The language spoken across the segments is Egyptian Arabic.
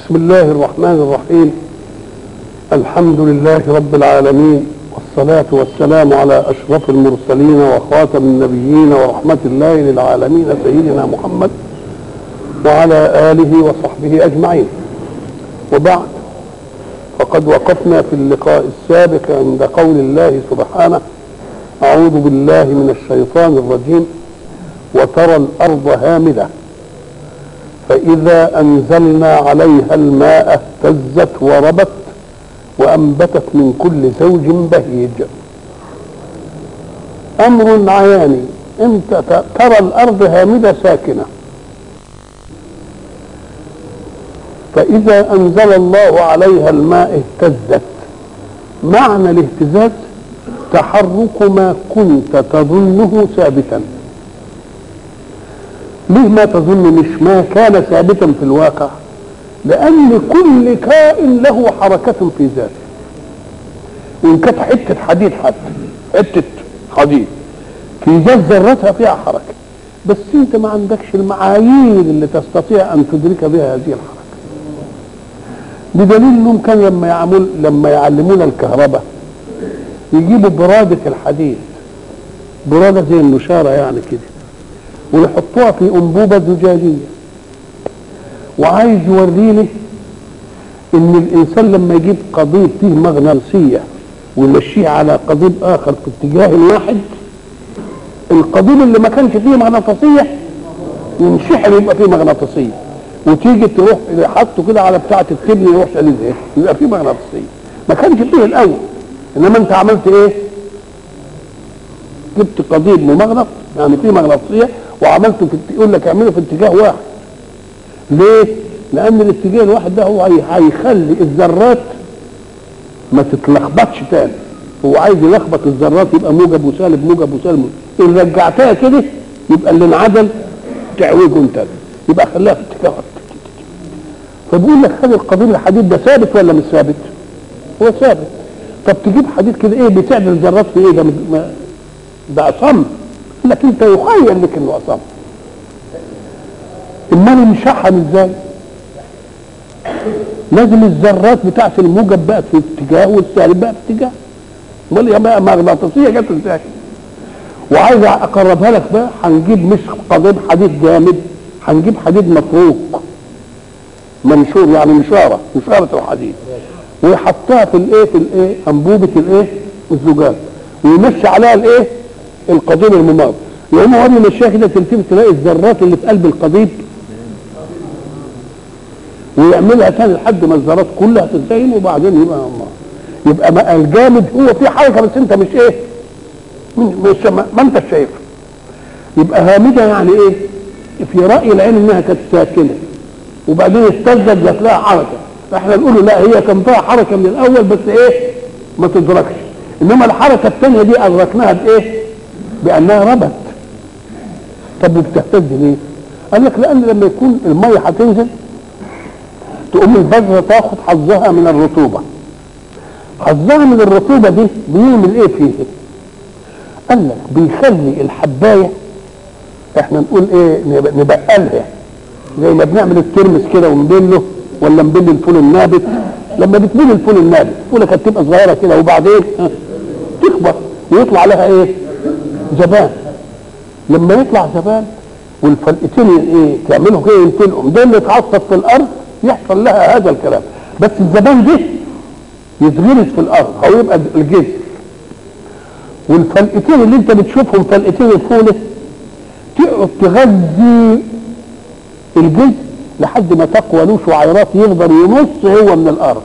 بسم الله الرحمن الرحيم الحمد لله رب العالمين والصلاة والسلام على أشرف المرسلين وخاتم النبيين ورحمة الله للعالمين سيدنا محمد وعلى آله وصحبه أجمعين وبعد فقد وقفنا في اللقاء السابق عند قول الله سبحانه أعوذ بالله من الشيطان الرجيم وترى الأرض هامدة فإذا أنزلنا عليها الماء اهتزت وربت وأنبتت من كل زوج بهيج أمر عياني أنت ترى الأرض هامدة ساكنة فإذا أنزل الله عليها الماء اهتزت معنى الاهتزاز تحرك ما كنت تظنه ثابتا ليه ما تظن مش ما كان ثابتا في الواقع لأن كل كائن له حركة في ذاته وإن كانت حتة حديد حتى حتة حديد في ذات ذرتها فيها حركة بس أنت ما عندكش المعايير اللي تستطيع أن تدرك بها هذه الحركة بدليل انهم كان لما يعمل لما يعلمونا الكهرباء يجيبوا برادة الحديد برادة زي النشارة يعني كده ويحطوها في أنبوبة زجاجية وعايز يوريني إن الإنسان لما يجيب قضيب فيه مغناطيسية ويمشيه على قضيب آخر في اتجاه واحد القضيب اللي ما كانش فيه مغناطيسية ينشحن يبقى فيه مغناطيسية وتيجي تروح حاطه كده على بتاعة التبن يروح شديد ايه؟ يبقى فيه مغناطيسية ما كانش فيه الأول إنما أنت عملت إيه؟ جبت قضيب ممغنط يعني فيه مغناطيسية وعملته في يقول لك اعمله في اتجاه واحد ليه؟ لأن الاتجاه الواحد ده هو هيخلي الذرات ما تتلخبطش تاني هو عايز يلخبط الذرات يبقى موجب وسالب موجب وسالب إن رجعتها كده يبقى اللي انعدل تعويجه انت يبقى خليها في اتجاه واحد فبيقول لك هل القضيب الحديد ده ثابت ولا مش ثابت؟ هو ثابت طب تجيب حديد كده ايه بتعدل الذرات في ايه ده ده اصم لكن انت يخيل لك انه اصم امال انشحن ازاي لازم الذرات بتاعت الموجب بقت في اتجاه والسالب بقى في اتجاه امال يا بقى مغناطيسيه جت ازاي وعايز اقربها لك بقى هنجيب مش قضيب حديد جامد هنجيب حديد مفروق منشور يعني مشاره مشاره الحديد ويحطها في الايه في الايه انبوبه الايه الزجاج ويمشي عليها الايه القضيب المماط يقوم هو مشيها كده تلتفت تلاقي الذرات اللي في قلب القضيب ويعملها تاني لحد ما الذرات كلها تتزين وبعدين يبقى الله يبقى ما الجامد هو في حركه بس انت مش ايه مش ما, ما انت شايفها يبقى هامده يعني ايه في راي العين انها كانت ساكنه وبعدين اهتزت جات لها حركه فاحنا نقول لا هي كان فيها حركه من الاول بس ايه ما تدركش انما الحركه الثانيه دي ادركناها بايه بانها ربت طب وبتهتز ليه قال لك لان لما يكون الميه هتنزل تقوم البذره تاخد حظها من الرطوبه حظها من الرطوبه دي بيعمل ايه فيه قال لك بيخلي الحبايه احنا نقول ايه نبقلها زي ما بنعمل الترمس كده ونبله ولا نبل الفول النابت لما بتبل الفول النابت الفوله كانت تبقى صغيره كده وبعدين تكبر ويطلع لها ايه زبان لما يطلع زبان والفلقتين ايه تعملوا كده ينفلقوا ده اللي اتعصب في الارض يحصل لها هذا الكلام بس الزبان ده يتغرس في الارض او يبقى الجذر والفلقتين اللي انت بتشوفهم فلقتين الفوله تقعد تغذي الجذر لحد ما تقوى له شعيرات يقدر ينص هو من الارض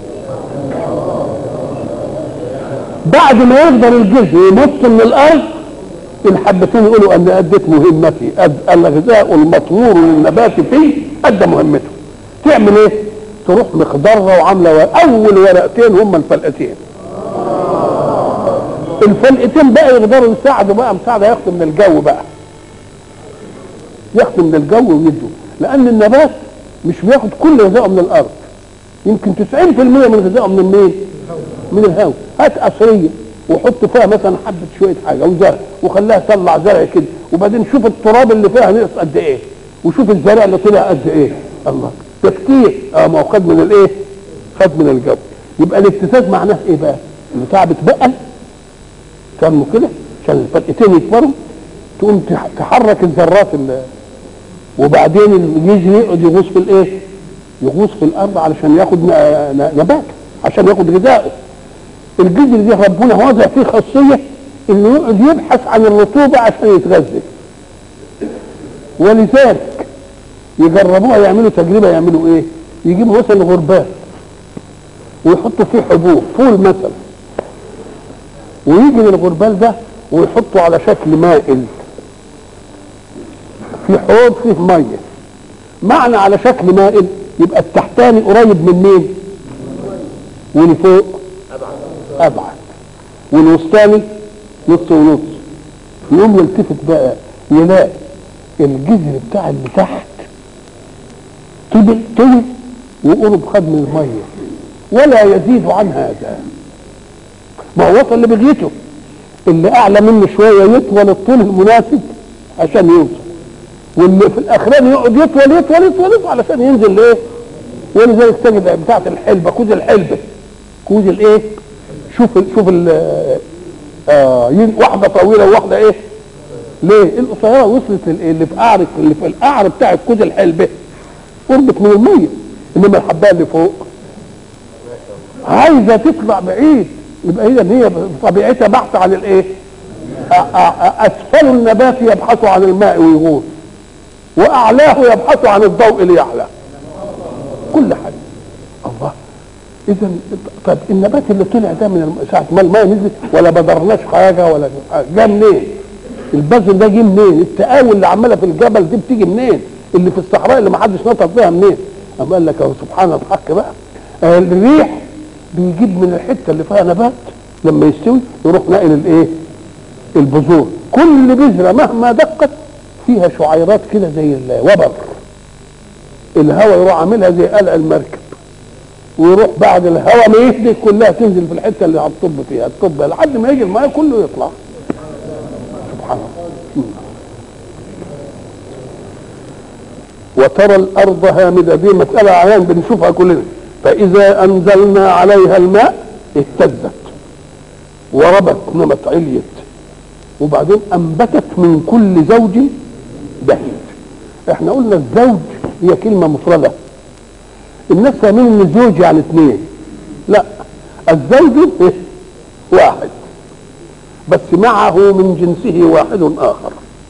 بعد ما يقدر الجزء ينص من الارض الحبتين يقولوا ان اديت مهمتي أد الغذاء المطمور للنبات فيه ادى مهمته تعمل ايه تروح مخضره وعامله اول ورقتين هم الفلقتين الفلقتين بقى يقدروا يساعدوا بقى مساعده ياخدوا من الجو بقى ياخدوا من الجو ويدوا لان النبات مش بياخد كل غذائه من الارض يمكن 90% من غذائه من مين من الهواء هات قصريه وحط فيها مثلا حبه شويه حاجه وزرع وخليها تطلع زرع كده وبعدين شوف التراب اللي فيها نقص قد ايه وشوف الزرع اللي طلع قد ايه الله تفكير اه ما هو خد من الايه خد من الجو يبقى الاهتزاز معناه ايه بقى البتاع بتبقل فهموا كده عشان الفرقتين يكبروا تقوم تح- تحرك الذرات اللي وبعدين يجري يقعد يغوص في الايه يغوص في الارض علشان ياخد ن- ن- نبات عشان ياخد غذائه الجذر دي ربنا وضع فيه خاصيه انه يقعد يبحث عن الرطوبه عشان يتغذى ولذلك يجربوها يعملوا تجربه يعملوا ايه؟ يجيبوا مثلا غربال ويحطوا فيه حبوب فول مثلا ويجي للغربال ده ويحطه على شكل مائل في حوض فيه ميه معنى على شكل مائل يبقى التحتاني قريب من مين؟ واللي فوق ابعد والوسطاني نص ونص يقوم يلتفت بقى يلاقي الجذر بتاع اللي تحت طبل طول وقرب خد من الميه ولا يزيد عن هذا ما هو وصل لبغيته اللي اعلى منه شويه يطول الطول المناسب عشان يوصل واللي في الاخراني يقعد يطول يطول يطول, يطول علشان ينزل لايه ولذلك تجد بتاعه الحلبه كوز الحلبه كوز الايه شوف ال شوف ال آه ين- واحده طويله وواحده ايه ليه القصيره وصلت للايه اللي في قعر اللي في القعر بتاع كوز الحلبه قربت من الميه انما الحبايه اللي فوق عايزه تطلع بعيد يبقى هي هي طبيعتها بحث عن الايه؟ أ- أ- اسفل النبات يبحث عن الماء ويغوص واعلاه يبحث عن الضوء ليعلى كل حاجه الله اذا طب النبات اللي طلع ده من الم- ساعه ما الماء نزلت ولا بدرناش حاجه ولا حاجة. جه منين؟ البذر ده جه منين؟ التقاوي اللي عماله في الجبل دي بتيجي منين؟ اللي في الصحراء اللي ما حدش نطق فيها منين؟ أما قال لك اهو سبحان الحق بقى آه، الريح بيجيب من الحته اللي فيها نبات لما يستوي يروح ناقل الايه؟ البذور كل بذره مهما دقت فيها شعيرات كده زي الوبر الهواء يروح عاملها زي قلع المركب ويروح بعد الهواء ما يهدي كلها تنزل في الحته اللي هتطب فيها الطب لحد ما يجي الماء كله يطلع سبحان الله وترى الارض هامده دي مساله عيان بنشوفها كلنا فاذا انزلنا عليها الماء اهتزت وربت نمت عليت وبعدين انبتت من كل زوج بهيج احنا قلنا الزوج هي كلمه مفرده الناس فاهمين ان الزوج يعني اثنين لا الزوج إيه؟ واحد بس معه من جنسه واحد اخر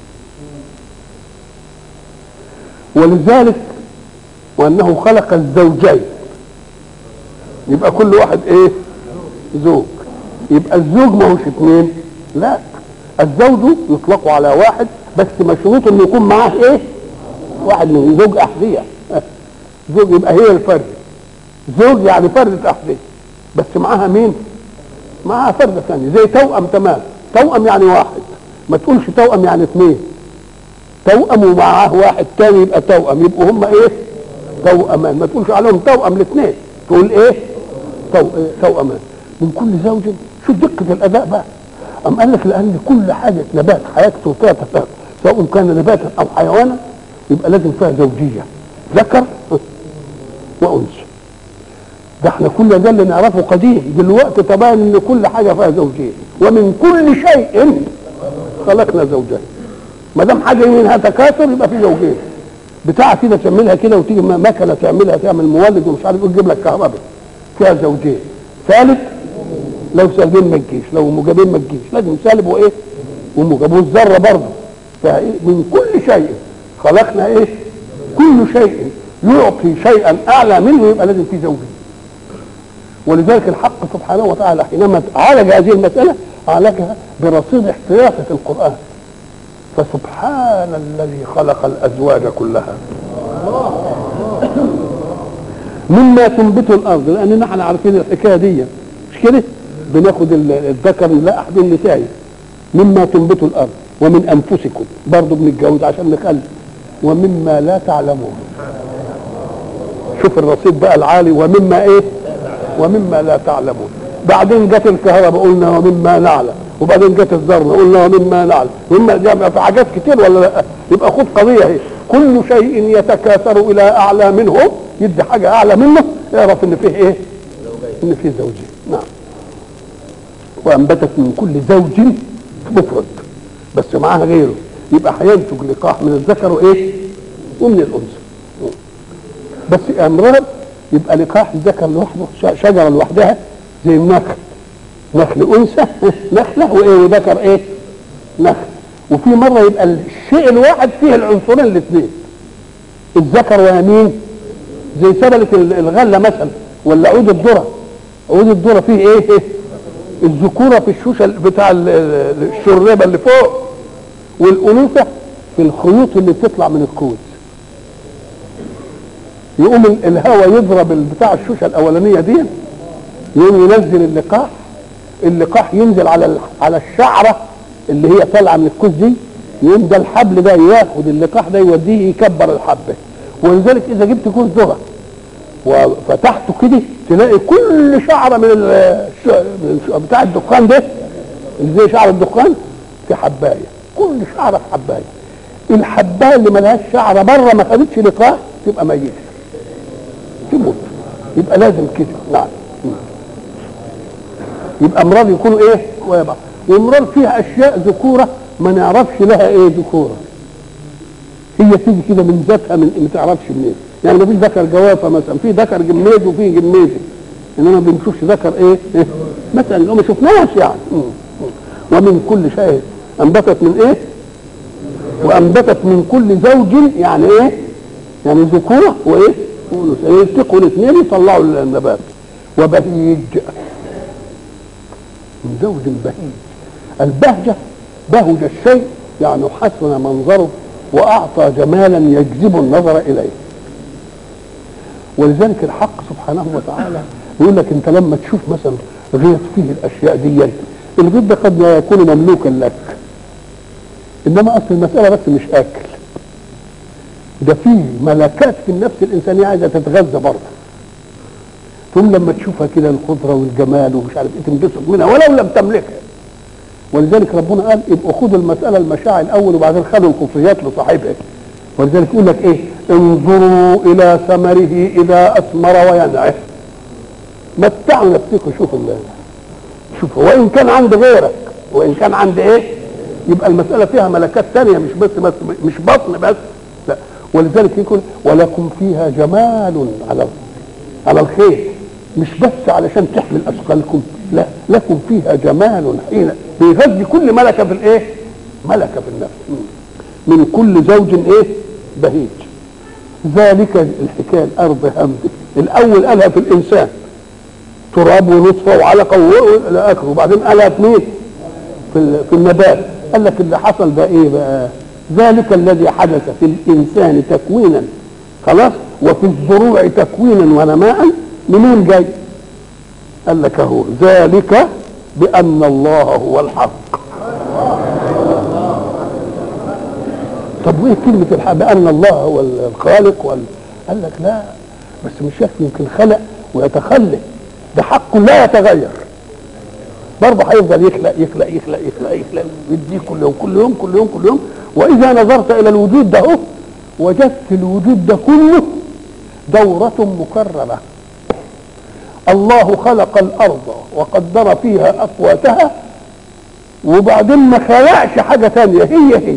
ولذلك وانه خلق الزوجين يبقى كل واحد ايه زوج يبقى الزوج ما هوش اثنين لا الزوج يطلق على واحد بس مشروط انه يكون معاه ايه واحد من زوج احذيه زوج يبقى هي الفرد زوج يعني فردة احذيه بس معاها مين معاها فردة ثانية زي توأم تمام توأم يعني واحد ما تقولش توأم يعني اثنين توأم ومعاه واحد تاني يبقى توأم يبقوا هم ايه توأمان ما تقولش عليهم توأم الاثنين تقول ايه تو... إيه؟ توأمان من كل زوج شو دقة الأداء بقى أم قال لك لأن كل حاجة نبات حياته فيها تفاهم سواء كان نباتا أو حيوانا يبقى لازم فيها زوجية ذكر وأنثى ده احنا كل ده اللي نعرفه قديم دلوقتي تبين ان كل حاجه فيها زوجين ومن كل شيء خلقنا زوجين ما دام حاجه منها تكاثر يبقى في زوجين بتاع كده تعملها كده وتيجي م- مكنه تعملها تعمل مولد ومش عارف ايه تجيب لك كهرباء فيها زوجين ثالث لو سالبين ما تجيش لو موجبين ما تجيش لازم سالب وايه وموجب والذره برضه فيها ايه من كل شيء خلقنا ايه كل شيء يعطي شيئا اعلى منه يبقى لازم في زوجين ولذلك الحق سبحانه وتعالى حينما عالج هذه المسألة عالجها برصيد احتياطي في القرآن فسبحان الذي خلق الأزواج كلها مما تنبت الأرض لأن نحن عارفين الحكاية دي مش كده بناخد ال- الذكر لا أحد النساء مما تنبت الأرض ومن أنفسكم برضه بنتجوز عشان نخلف ومما لا تعلمون شوف الرصيد بقى العالي ومما ايه ومما لا تعلمون بعدين جت الكهرباء قلنا ومما نعلم وبعدين جت الذره قلنا ومما نعلم مما جمع في حاجات كتير ولا لا يبقى خد قضيه اهي كل شيء يتكاثر الى اعلى منه يدي حاجه اعلى منه يعرف ان فيه ايه ان فيه زوجين نعم وانبتت من كل زوج مفرد بس معاها غيره يبقى هينتج لقاح من الذكر وايه ومن الانثى بس امرار يبقى لقاح الذكر لوحده ش- شجره لوحدها زي النخل نخل انثى نخله وايه وذكر ايه نخل وفي مره يبقى الشيء الواحد فيه العنصرين الاثنين الذكر ويمين زي سبلة ال- الغله مثلا ولا عود الذره عود الذره فيه ايه, إيه؟ الذكوره في الشوشه بتاع ال- ال- الشريبه اللي فوق والانوثه في الخيوط اللي بتطلع من الكوز يقوم ال- الهواء يضرب ال- بتاع الشوشه الاولانيه دي يقوم ينزل اللقاح اللقاح ينزل على ال- على الشعره اللي هي طالعه من الكوز دي يقوم ده الحبل ده ياخد اللقاح ده يوديه يكبر الحبه ولذلك اذا جبت كوز ذره وفتحته كده تلاقي كل شعره من ال- الش- من الش- بتاع الدخان ده اللي زي شعر الدخان في حبايه كل شعره في حبايه الحبايه اللي ملهاش شعره بره ما خدتش لقاح تبقى ميته تموت يبقى لازم كده نعم يبقى امراض يكونوا ايه ويبقى وامراض فيها اشياء ذكوره ما نعرفش لها ايه ذكوره هي تيجي كده من ذاتها من ما تعرفش منين يعني ما فيش ذكر جوافه مثلا في ذكر جميز وفي جميزي انما ما بنشوفش ذكر ايه, إيه؟ مثلا لو ما شفناش يعني مم. مم. ومن كل شيء انبتت من ايه وانبتت من كل زوج يعني ايه يعني ذكوره وايه وانوثه يلتقوا الاثنين يطلعوا النبات وبهيج من زوج بهيج البهجه بهج الشيء يعني حسن منظره واعطى جمالا يجذب النظر اليه ولذلك الحق سبحانه وتعالى يقول لك انت لما تشوف مثلا غيط فيه الاشياء دي الغيط ده قد لا يكون مملوكا لك انما اصل المساله بس مش اكل ده فيه ملكات في النفس الانسانيه عايزه تتغذى برضه ثم لما تشوفها كده الخضره والجمال ومش عارف ايه تنبسط منها ولو لم تملكها ولذلك ربنا قال ابقوا خدوا المساله المشاعر الاول وبعدين خدوا الكفريات لصاحبها ولذلك يقول لك ايه انظروا الى ثمره اذا اثمر وينعه متعوا نفسكم شوفوا الله شوف وان كان عند غيرك وان كان عند ايه يبقى المساله فيها ملكات ثانيه مش بس بس مش بطن بس لا ولذلك يقول ولكم فيها جمال على على الخير مش بس علشان تحمل اثقالكم لا لكم فيها جمال حين بيغذي كل ملكه في الايه ملكه في النفس من كل زوج ايه بهيج ذلك الحكايه الارض همد الاول قالها في الانسان تراب ونطفه وعلقه والى اخره وبعدين قالها في مين في, ال- في النبات قال لك اللي حصل ده ايه بقى ذلك الذي حدث في الانسان تكوينا خلاص وفي الزروع تكوينا ونماء منين جاي قال لك اهو ذلك بان الله هو الحق طب وايه كلمه الحق بان الله هو الخالق وال... قال لك لا بس مش شايف يمكن خلق ويتخلق ده حق لا يتغير برضه هيفضل يخلق يخلق يخلق يخلق يخلق يديه كل يوم كل يوم كل يوم كل يوم واذا نظرت الى الوجود ده اهو وجدت الوجود ده كله دورة مكررة الله خلق الأرض وقدر فيها أقواتها وبعدين ما خلقش حاجة تانية هي هي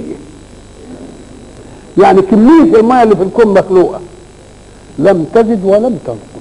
يعني كمية الماء اللي في الكون مخلوقة لم تزد ولم تنقص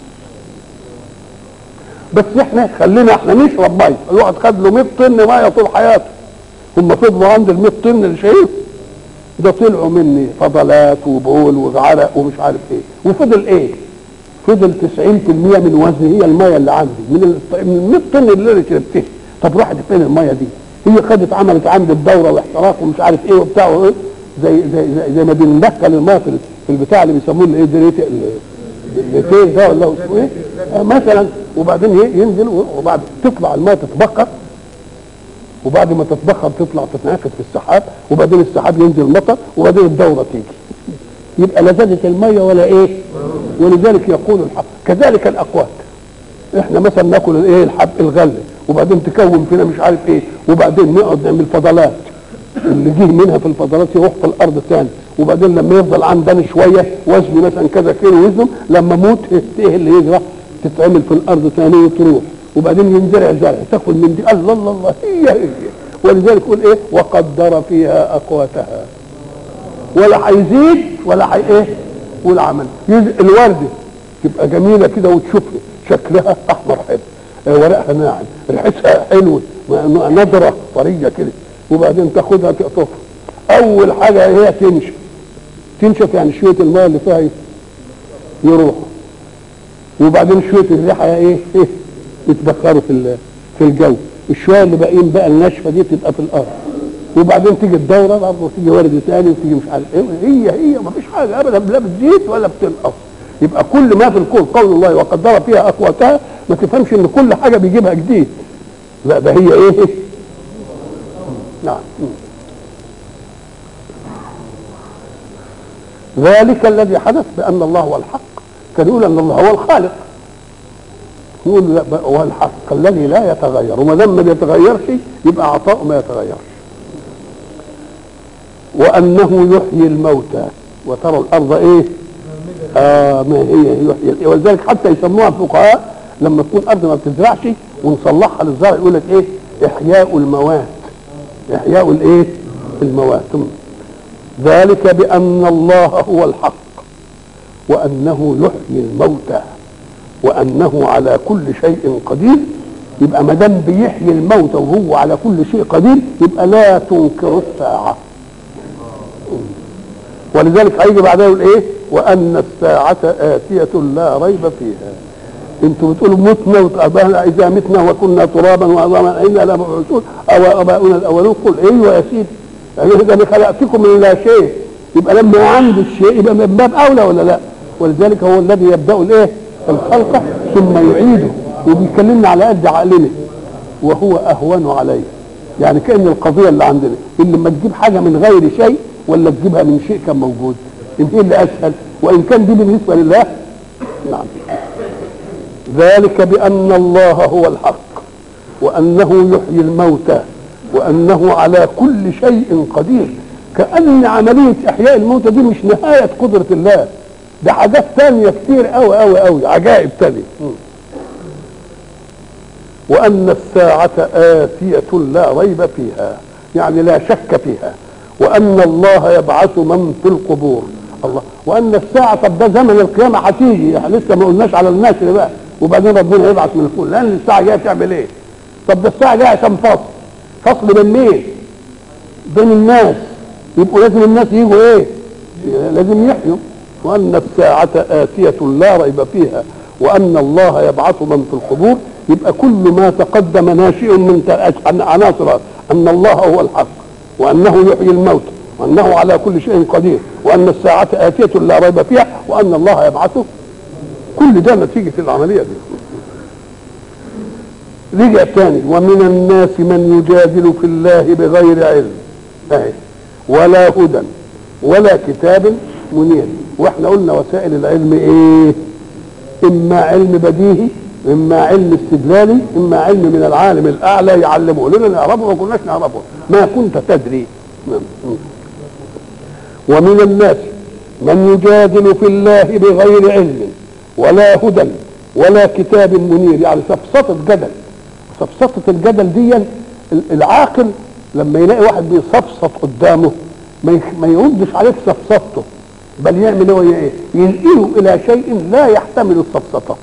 بس احنا خلينا احنا نشرب ميه الواحد خد له 100 طن ميه طول حياته هم فضلوا عند ال 100 طن اللي شايف ده طلعوا مني فضلات وبول وعرق ومش عارف ايه وفضل ايه فضل 90% من وزني هي الميه اللي عندي من ال من 100 طن اللي انا شربتها طب راحت فين الميه دي هي خدت عملت عندي الدوره واحتراق ومش عارف ايه وبتاع وايه زي زي زي, زي ما بندخل الميه في ال- في البتاع اللي بيسموه الايه دريت الليتين ده ولا اسمه ايه آه مثلا وبعدين ي- ينزل وبعد تطلع الميه تتبخر وبعد ما تتبخر تطلع تتنعكس في السحاب وبعدين السحاب ينزل مطر وبعدين الدوره تيجي يبقى لا زادت الميه ولا ايه ولذلك يقول الحق كذلك الاقوات احنا مثلا ناكل الايه الحب الغله وبعدين تكون فينا مش عارف ايه وبعدين نقعد نعمل فضلات اللي جه منها في الفضلات يروح في الارض تاني وبعدين لما يفضل عندنا شويه وزنه مثلا كذا كيلو وزنه لما اموت ايه اللي يجرى تتعمل في الارض ثاني وتروح وبعدين ينزرع زرع تاكل من دي الله الله الله هي هي ولذلك يقول ايه وقدر فيها اقواتها ولا هيزيد ولا هي ايه ولا عمل يز- الورده تبقى جميله كده وتشوف شكلها احمر حلو آه، ورقها ناعم ريحتها حلوه م- نضره طريه كده وبعدين تاخدها تقطفها اول حاجه هي تنشف تنشف يعني شويه الماء اللي فيها يروح وبعدين شويه الريحه ايه ايه يتبخروا في ال- في الجو الشويه اللي باقيين بقى الناشفه دي تبقى في الارض وبعدين تيجي الدوره برضه وتيجي ورد ثاني وتيجي مش عارف ايه هي هي ما فيش حاجه ابدا لا بتزيد ولا بتنقص يبقى كل ما في الكون قول الله وقدر فيها اقواتها ما تفهمش ان كل حاجه بيجيبها جديد لا ده هي ايه نعم ذلك الذي حدث بان الله هو الحق كان يقول ان الله هو الخالق يقول لا بقى هو الحق الذي لا يتغير وما دام ما بيتغيرش يبقى عطاؤه ما يتغيرش وانه يحيي الموتى وترى الارض ايه آه ما هي يحيي ولذلك حتى يسموها الفقهاء لما تكون الارض ما بتزرعش ونصلحها للزرع يقول لك ايه احياء الموات احياء الايه الموات ذلك بان الله هو الحق وانه يحيي الموتى وانه على كل شيء قدير يبقى ما دام بيحيي الموتى وهو على كل شيء قدير يبقى لا تنكر الساعه ولذلك هيجي بعدها يقول ايه وان الساعه اتيه لا ريب فيها انتوا بتقولوا متنا وتأبانا اذا متنا وكنا ترابا وعظاما انا لمبعوثون او اباؤنا الاولون قل ايوه يا سيدي يعني ده انا خلقتكم من لا شيء يبقى لما عنده الشيء يبقى من باب اولى ولا لا ولذلك هو الذي يبدا الايه الخلق ثم يعيده وبيكلمنا على قد عقلنا وهو اهون عليه يعني كان القضيه اللي عندنا ان لما تجيب حاجه من غير شيء ولا تجيبها من شيء كان موجود ان هي اللي اسهل وان كان دي بالنسبه لله نعم ذلك بان الله هو الحق وانه يحيي الموتى وانه على كل شيء قدير كان عمليه احياء الموتى دي مش نهايه قدره الله ده حاجات تانية كتير قوي قوي قوي عجائب تانية وأن الساعة آتية لا ريب فيها يعني لا شك فيها وأن الله يبعث من في القبور الله وأن الساعة طب ده زمن القيامة هتيجي احنا لسه ما قلناش على النشر بقى وبعدين ربنا يبعث من الفوق لأن الساعة جاية تعمل إيه؟ طب ده الساعة جاية عشان فصل فصل بين مين؟ بين الناس يبقوا لازم الناس يجوا إيه؟ لازم يحيوا وأن الساعة آتية لا ريب فيها وأن الله يبعث من في القبور يبقى كل ما تقدم ناشئ من عناصر أن الله هو الحق وأنه يحيي الموت وأنه على كل شيء قدير وأن الساعة آتية لا ريب فيها وأن الله يبعثه كل ده نتيجة العملية دي رجع تاني ومن الناس من يجادل في الله بغير علم أهي ولا هدى ولا كتاب منير واحنا قلنا وسائل العلم ايه اما علم بديهي اما علم استدلالي اما علم من العالم الاعلى يعلمه لنا نعرفه ما كناش نعرفه ما كنت تدري ومن الناس من يجادل في الله بغير علم ولا هدى ولا كتاب منير يعني سفسطة جدل سفسطة الجدل دي العاقل لما يلاقي واحد بيصفصف قدامه ما يردش عليك سفسطته بل يعمل هو ايه ينقله الى شيء لا يحتمل السفسطه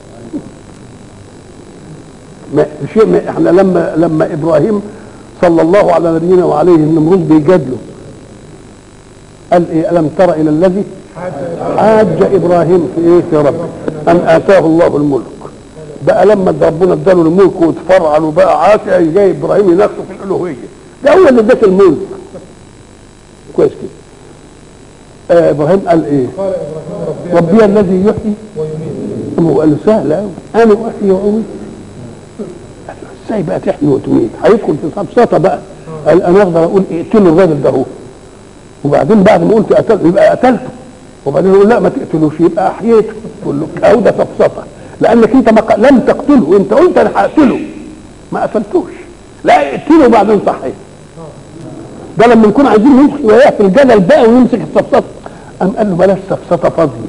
ما شيء ما احنا لما لما ابراهيم صلى الله على نبينا وعليه النمرود بيجادله قال ايه الم تر الى الذي حاج ابراهيم في ايه في ربه ان اتاه الله الملك بقى لما ربنا اداله الملك واتفرعن وبقى عاصي جاي ابراهيم ينافسه في الالوهيه ده هو اللي اداك الملك كويس كده آه ابراهيم قال ايه قال ابراهيم ربي ربي الذي يحيي ويميت هو قال له سهل قوي انا احيي واميت قال له ازاي بقى تحيي وتميت هيدخل في سبسطه بقى قال انا اقدر اقول اقتلوا الراجل ده هو وبعدين بعد ما قلت قتل يبقى قتلته وبعدين يقول لا ما تقتلوش يبقى احييته تقول له اهو ده سبسطه لانك انت ما ق- لم تقتله انت قلت انا هقتله ما قتلتوش لا اقتله وبعدين صحيه ده لما نكون عايزين ندخل وياه في الجدل بقى ونمسك السبسطه قام قال له بلاش سفسطه فاضيه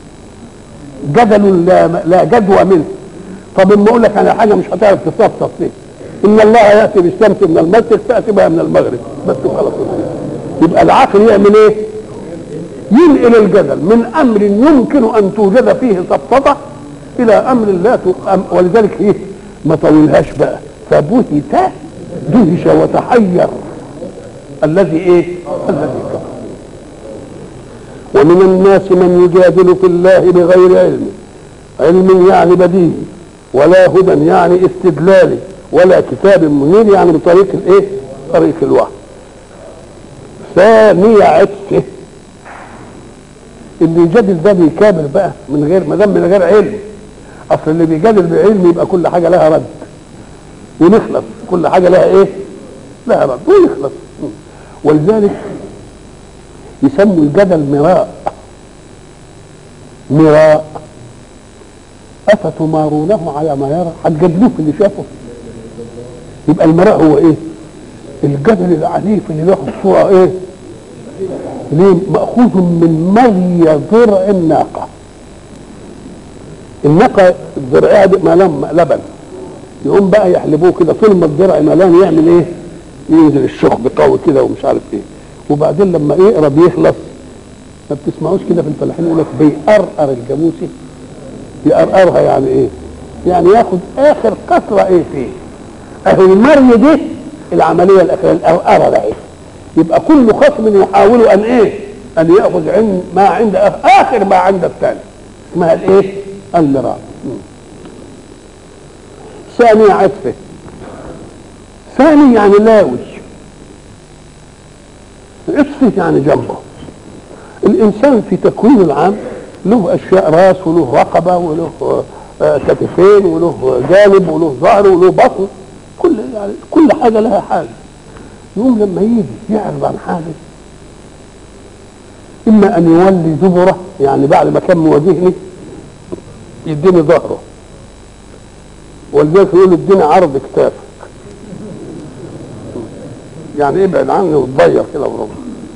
جدل لا لا جدوى منه طب اما اقول لك على حاجه مش هتعرف تسفسط فيه ان الله ياتي بالشمس من المشرق تاتي بها من المغرب بس خلاص يبقى العقل يعمل ايه؟ ينقل الجدل من امر يمكن ان توجد فيه سفسطه الى امر لا ت... أم- ولذلك ايه؟ ما طولهاش بقى فبهت دهش وتحير الذي ايه؟ الذي كفر ومن الناس من يجادل في الله بغير علم علم يعني بديهي ولا هدى يعني استدلالي ولا كتاب منير يعني بطريق الايه؟ طريق الوحي ثانية عطفه اللي يجادل ده بيكابر بقى من غير ما دام من غير علم اصل اللي بيجادل بعلم يبقى كل حاجه لها رد ونخلص كل حاجه لها ايه؟ لها رد ونخلص ولذلك يسموا الجدل مراء مراء افتمارونه على ما يرى هتجادلوه في اللي شافه يبقى المراء هو ايه؟ الجدل العنيف اللي بياخد صوره ايه؟ ليه؟ مأخوذ من مري ضرع الناقة الناقة ضرعها دي ملام لبن يقوم بقى يحلبوه كده طول ما الضرع ملان يعمل ايه؟ ينزل الشخب قوي كده ومش عارف ايه وبعدين لما يقرب يخلص ما بتسمعوش كده في الفلاحين يقول لك بيقرقر الجاموسي يقرقرها يعني ايه؟ يعني ياخد اخر قطره ايه فيه اهي المري دي العمليه الاخيره القرقره ده ايه؟ يبقى كل خصم يحاول ان ايه؟ ان ياخذ عند ما عند آخر, اخر ما عند الثاني اسمها الايه؟ المراء ثاني عطفه ثاني يعني لاوي عطفه يعني جنبه الانسان في تكوينه العام له اشياء راس وله رقبه وله آه، كتفين وله جانب وله ظهر وله بطن كل يعني كل حاجه لها حاجه يقوم لما يجي يعرض عن حاجه اما ان يولي دبره يعني بعد ما كان مواجهني يديني ظهره ولذلك يقول اديني عرض كتافك يعني ابعد عني وتضير كده وربع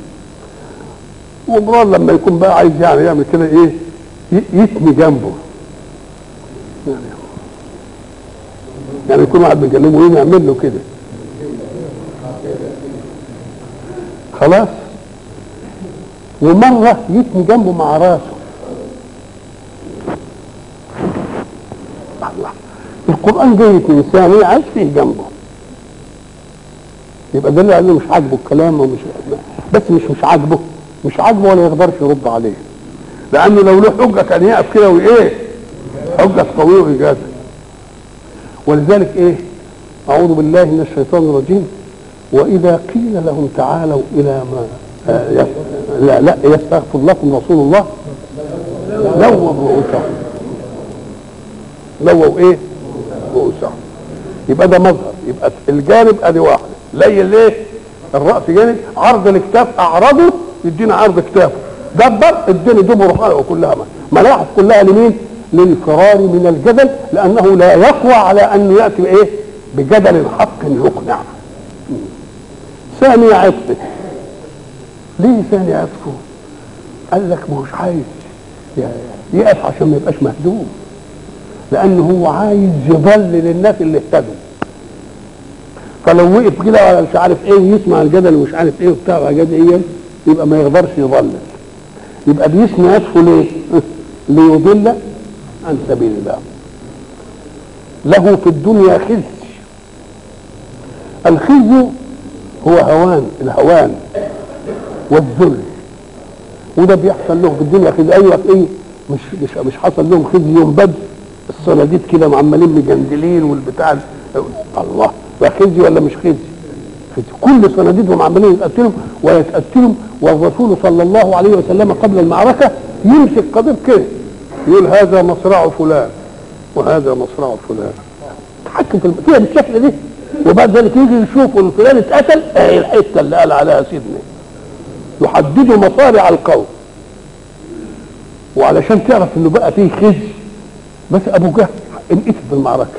ومرار لما يكون بقى عايز يعني يعمل كده ايه ي- يتني جنبه يعني يعني يكون واحد بيكلمه ايه يعمل له كده خلاص ومرة يتني جنبه مع راسه الله القرآن جاي في إنسان عايش فيه جنبه يبقى ده اللي مش عاجبه الكلام ومش بس مش مش عاجبه مش عاجبه ولا يقدرش يرد عليه لأنه لو له حجة كان يقف كده وإيه حجة قوية ويجادل ولذلك إيه أعوذ بالله من الشيطان الرجيم وإذا قيل لهم تعالوا إلى ما آه، يس- لا لا يستغفر لكم رسول الله لووا رؤوسهم لووا ايه؟ رؤوسهم يبقى ده مظهر يبقى الجانب ادي واحده ليل ايه؟ الراس جانب عرض الكتاف اعرضه يدينا عرض كتافه دبر اديني دبر حلقه كلها ملاحظ كلها لمين؟ للفرار من الجدل لانه لا يقوى على ان ياتي ايه؟ بجدل حق يقنع ثاني عطفه ليه ثاني عطفه؟ قال لك ما هوش عايز ي- يقف عشان ما يبقاش مهدوم لانه هو عايز يضلل الناس اللي اهتدوا فلو وقف كده ولا مش عارف ايه ويسمع الجدل ومش عارف ايه وبتاع وحاجات ايه يبقى ما يقدرش يضلل يبقى بيسمع نفسه ليه؟ ليضل عن سبيل الله له في الدنيا خزي الخزي هو هوان الهوان والذل وده بيحصل لهم في الدنيا خزي ايوه ايه مش مش مش حصل لهم خزي يوم بدر الصناديد كده عمالين مجندلين والبتاع الله ده خزي ولا مش خزي؟ خزي كل صناديدهم عمالين يتقتلوا ويتقتلوا والرسول صلى الله عليه وسلم قبل المعركه يمسك قضيب كده يقول هذا مصرع فلان وهذا مصرع فلان تحكم في الم- فيها بالشكل ده وبعد ذلك يجي يشوفوا ان فلان اتقتل اهي الحته اللي قال عليها سيدنا يحددوا مصارع القوم وعلشان تعرف انه بقى فيه خزي بس ابو جهل انقتل في المعركه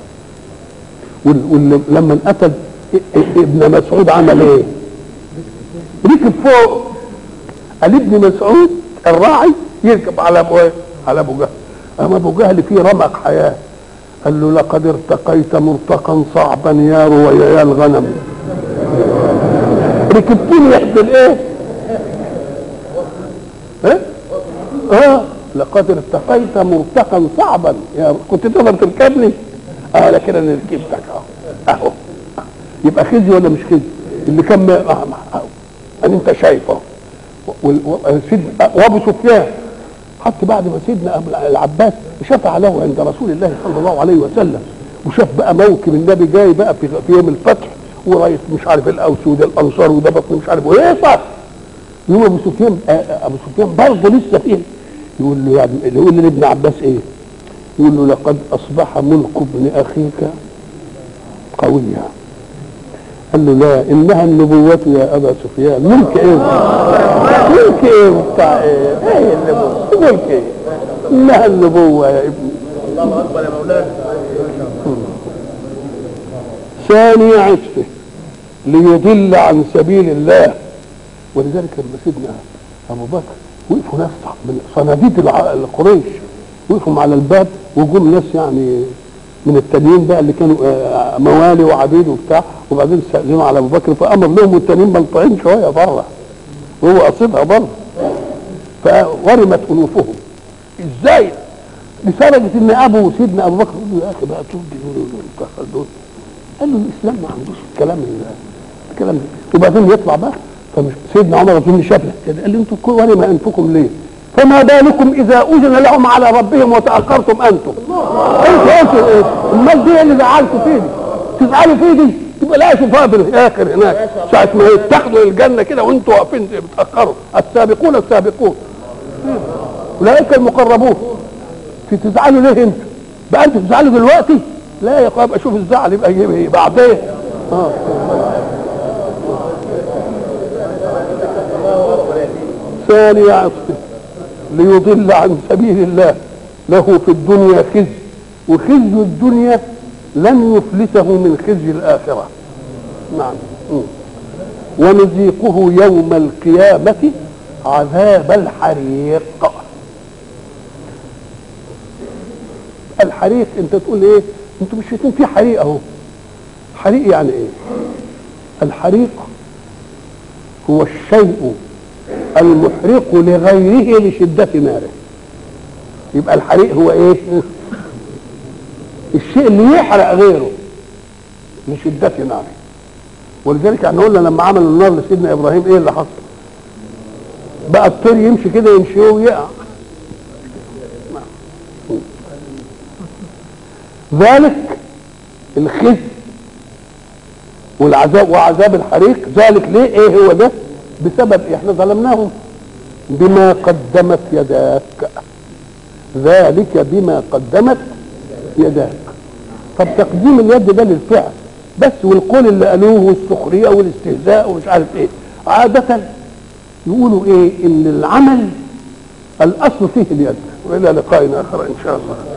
ولما انقتل ا- ا- ابن مسعود عمل ايه؟ ركب فوق قال ابن مسعود الراعي يركب على ابو ايه؟ على ابو جهل اما ابو جهل فيه رمق حياه قال له لقد ارتقيت مرتقا صعبا يا رويا الغنم ركبتني يحد الايه؟ ايه؟ اه لقد ارتقيت مرتقا صعبا يا كنت تقدر تركبني؟ اه لكن انا ركبتك اهو اهو يبقى خزي ولا مش خزي؟ اللي كان ما- آه آه. ان انت شايفه وال- و- سيد- وابو سفيان حتى بعد ما سيدنا أبو العباس شفع له عند رسول الله صلى الله عليه وسلم وشاف بقى موكب النبي جاي بقى في, في يوم الفتح ورئيس مش عارف الاوس وده الانصار وده بطن مش عارف وايه صار يوم ابو سفيان آه، آه، ابو سفيان برضه لسه فيه يقول له يعني يقول لابن عباس ايه؟ يقول له لقد اصبح ملك ابن اخيك قويا قال له لا انها النبوة يا ابا سفيان ملك ايه؟ ملك ايه وبتاع ايه؟ ايه النبوة؟ ملك ايه؟ انها النبوة يا ابني الله اكبر يا مولانا ثاني عطفه ليضل عن سبيل الله ولذلك لما سيدنا ابو بكر وقفوا ناس من صناديد الع- القريش وقفوا على الباب وجم ناس يعني من التانيين بقى اللي كانوا آه، موالي وعبيد وبتاع وبعدين استأذنوا على ابو بكر فامر لهم والتانيين ملطعين شويه بره وهو قصدها بره فورمت انوفهم ازاي لدرجه ان ابو سيدنا ابو بكر يقول له يا اخي بقى ترد دول والكفر دول قال له الاسلام ما عندوش الكلام ال- الكلام ده وبعدين يطلع بقى فمش سيدنا عمر اظن شافه كده قال له انتم كل ولم انفكم ليه؟ فما بالكم اذا اذن لهم على ربهم وتاخرتم انتم انتوا انتوا ايه؟ امال دي اللي زعلتوا فيه دي تزعلوا فيه دي يبقى لا شوفها في الاخر هناك ساعه ما يتاخدوا الجنه كده وانتوا واقفين بتاخروا السابقون السابقون اولئك المقربون في تزعلوا ليه انتوا؟ بقى انتوا تزعلوا دلوقتي؟ لا يا اخويا ابقى اشوف الزعل يبقى يجيب ايه بعدين اه ثاني عطفه ليضل عن سبيل الله له في الدنيا خزي وخزي الدنيا لن يفلته من خزي الآخرة نعم م. ونذيقه يوم القيامة عذاب الحريق الحريق انت تقول ايه انتوا مش شايفين في حريق اهو حريق يعني ايه الحريق هو الشيء المحرق لغيره لشدة ناره يبقى الحريق هو ايه الشيء اللي يحرق غيره لشدة ناره ولذلك يعني قلنا لما عملوا النار لسيدنا ابراهيم ايه اللي حصل بقى الطير يمشي كده يمشي ويقع ذلك الخزي والعذاب وعذاب الحريق ذلك ليه ايه هو ده بسبب احنا ظلمناهم بما قدمت يداك ذلك بما قدمت يداك طب تقديم اليد ده للفعل بس والقول اللي قالوه والسخريه والاستهزاء ومش عارف ايه عاده يقولوا ايه ان العمل الاصل فيه اليد والى لقاء اخر ان شاء الله